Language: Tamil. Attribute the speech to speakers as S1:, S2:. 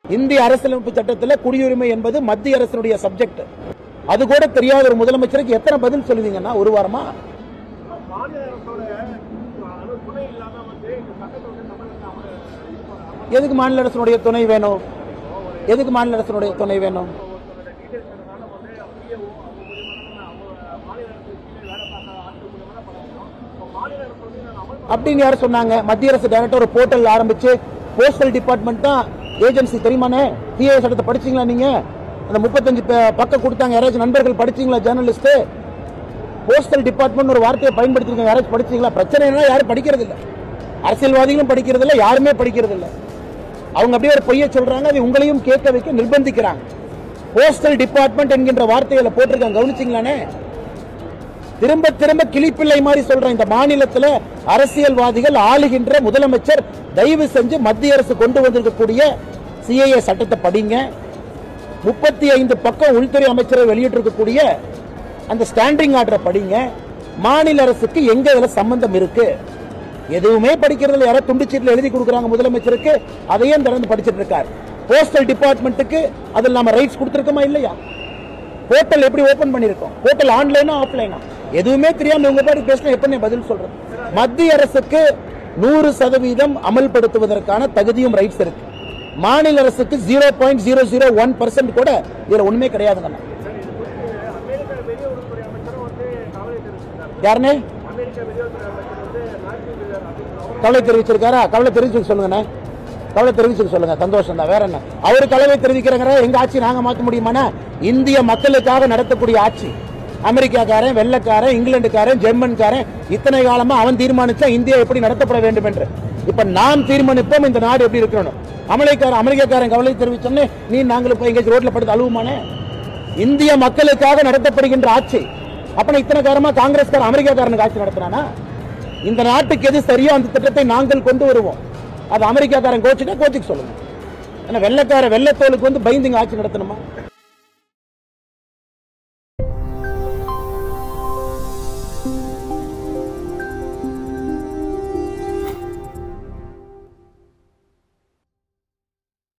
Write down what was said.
S1: இந்திய அரசியலமைப்பு சட்டத்தில் குடியுரிமை என்பது மத்திய அரசினுடைய சப்ஜெக்ட் அது கூட தெரியாத ஒரு முதலமைச்சருக்கு எத்தனை பதில் சொல்லுவீங்கன்னா ஒரு வாரமா
S2: மாநில அரசோட அனு துணை இல்லாம வந்து இந்த சட்டத்தை வந்து தமிழகத்தில் அமல் அமல்
S1: எதுக்கு மாநில அரசினுடைய துணை வேணும் எதுக்கு மாநில அரசினுடைய துணை வேணும்
S2: ஒருத்தரோட டீடைல்ஸ் எடுத்தாலும் வந்து பிஏஓ அவங்க மூலியமா அவங்க மாநில அரசு கீழே வேலை பார்க்குற ஆட்கள் மூலியமா தான் பண்ணணும் இப்போ மாநில அரசு வந்து நான் அமல்
S1: அப்படின்னு யார் சொன்னாங்க மத்திய அரசு டைரக்டர் ஒரு போர்ட்டல் ஆரம்பிச்சு போஸ்டல் டிபார்ட்மெண்ட் தான் ஏஜென்சி தெரியுமானே சிஏ சட்டத்தை படிச்சீங்களா நீங்க அந்த முப்பத்தஞ்சு ப- பக்கம் கொடுத்தாங்க யாராச்சும் நண்பர்கள் படிச்சீங்களா ஜேர்னலிஸ்ட் போஸ்டல் டிபார்ட்மெண்ட் ஒரு வார்த்தையை பயன்படுத்திருக்காங்க யாராச்சும் படிச்சீங்களா பிரச்சனை என்ன யாரும் படிக்கிறது இல்ல அரசியல்வாதிகளும் படிக்கிறது இல்ல யாருமே படிக்கிறது இல்ல அவங்க அப்படியே ஒரு பொய்யை சொல்றாங்க அதை உங்களையும் கேட்க வைக்க நிர்பந்திக்கிறாங்க போஸ்டல் டிபார்ட்மெண்ட் என்கின்ற வார்த்தைகளை போட்டிருக்காங்க கவனிச்சீங்களானே திரும்ப திரும்ப கிளிப்பிள்ளை மாதிரி சொல்றேன் இந்த மாநிலத்துல அரசியல்வாதிகள் ஆளுகின்ற முதலமைச்சர் தயவு செஞ்சு மத்திய அரசு கொண்டு வந்திருக்கக்கூடிய சிஏஏ சட்டத்தை படிங்க முப்பத்தி ஐந்து பக்கம் உள்துறை அமைச்சரை வெளியிட்டிருக்கக்கூடிய அந்த ஸ்டாண்டிங் ஆர்டரை படிங்க மாநில அரசுக்கு எங்க இதுல சம்பந்தம் இருக்கு எதுவுமே படிக்கிறதுல யாரோ துண்டுச்சீட்டில் எழுதி கொடுக்குறாங்க முதலமைச்சருக்கு அதையும் திறந்து படிச்சிட்டு இருக்காரு போஸ்டல் டிபார்ட்மெண்ட்டுக்கு அதில் நம்ம ரைட்ஸ் கொடுத்துருக்கோமா இல்லையா போர்ட்டல் எப்படி ஓபன் பண்ணிருக்கோம் போர்ட்டல் ஆன்லைனா ஆஃப்லைனா எதுவுமே தெரியாம உங்க பாட்டு பேசினா எப்படி நான் பதில் சொல்றது மத்திய அரசுக்கு நூறு சதவீதம் அமல்படுத்துவதற்கான தகுதியும் ரைட்ஸ் இருக்கு மாநில அரசுக்கு zero point zero zero one percent கூட இதுல ஒண்ணுமே கிடையாதுங்க
S2: அமெரிக்க வெளியுறவுத்துறை அமைச்சரும் வந்து கவலை தெரிவிச்சிருக்காரு
S1: யாருன்னு
S2: அமெரிக்க வெளியுறவுத்துறை அமைச்சர் வந்து மேத்யூ மில்லர் அப்படின்னு அவர்
S1: கவலை தெரிவிச்சிருக்காரா கவலை தெரிவிச்சு சொல்லுங்கண்ணே கவலை தெரிவிச்சு சொல்லுங்க சந்தோஷம் தான் வேற என்ன அவரு கவலை தெரிவிக்கிறாங்க எங்க ஆட்சி நாங்க மாத்த முடியுமாண்ணா இந்திய மக்களுக்காக நடத்தக்கூடிய ஆட்சி அமெரிக்காக்காரன் வெள்ளக்காரன் இங்கிலாந்துக்காரன் ஜெர்மன்காரன் இத்தனை காலமா அவன் தீர்மானிச்சா இந்தியா எப்படி நடத்தப்பட வேண்டும் என்று இப்ப நாம் தீர்மானிப்போம் இந்த நாடு எப்படி இருக்கணும் அமெரிக்காரன் அமெரிக்காக்காரன் கவலை தெரிவிச்சோன்னே நீ நாங்களும் போய் எங்கேயாச்சும் ரோட்ல படுத்து அழுவுமானே இந்திய மக்களுக்காக நடத்தப்படுகின்ற ஆட்சி அப்ப இத்தனை காலமா காங்கிரஸ்காரன் அமெரிக்காக்காரனுக்கு ஆட்சி நடத்தினானா இந்த நாட்டுக்கு எது சரியோ அந்த திட்டத்தை நாங்கள் கொண்டு வருவோம் அது அமெரிக்காக்காரன் கோச்சுக்கா கோச்சுக்கு சொல்லுங்க ஏன்னா வெள்ளக்கார வெள்ளத்தோலுக்கு வந்து பயந்து இங்க ஆட்சி நடத்தணுமா